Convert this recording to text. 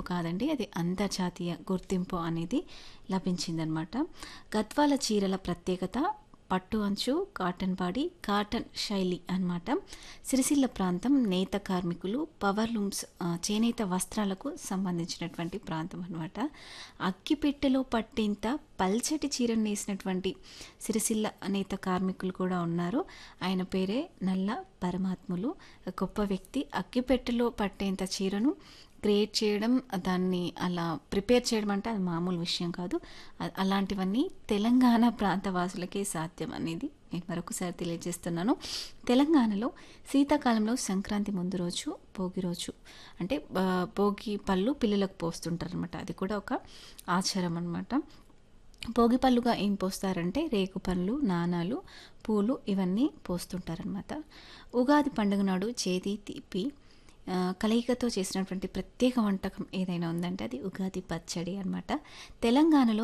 కాదండి అది అంతర్జాతీయ గుర్తింపు అనేది లభించిందనమాట గద్వాల చీరల ప్రత్యేకత పట్టు అంచు కాటన్ బాడీ కాటన్ శైలి అన్నమాట సిరిసిల్ల ప్రాంతం నేత కార్మికులు పవర్ లూమ్స్ ఆ, చేనేత వస్త్రాలకు సంబంధించినటువంటి ప్రాంతం అనమాట అగ్గిపెట్టెలో పట్టేంత పల్చటి చీరను నేసినటువంటి సిరిసిల్ల నేత కార్మికులు కూడా ఉన్నారు ఆయన పేరే నల్ల పరమాత్ములు గొప్ప వ్యక్తి అగ్గిపెట్టెలో పట్టేంత చీరను క్రియేట్ చేయడం దాన్ని అలా ప్రిపేర్ చేయడం అంటే అది మామూలు విషయం కాదు అ- అలాంటివన్నీ తెలంగాణ ప్రాంత వాసులకే సాధ్యం అనేది నేను మరొకసారి తెలియజేస్తున్నాను తెలంగాణలో శీతాకాలంలో సంక్రాంతి ముందు రోజు భోగి రోజు అంటే ఆ, భోగి పళ్ళు పిల్లలకు పోస్తుంటారు అనమాట అది కూడా ఒక ఆచారం అనమాట భోగి పళ్ళుగా ఏం పోస్తారంటే రేగు పండ్లు నాణాలు పూలు ఇవన్నీ పోస్తుంటారనమాట ఉగాది పండుగ నాడు చేతి తీపి ఆ, కలయికతో చేసినటువంటి ప్రత్యేక వంటకం ఏదైనా ఉందంటే అది ఉగాది పచ్చడి అన్నమాట తెలంగాణలో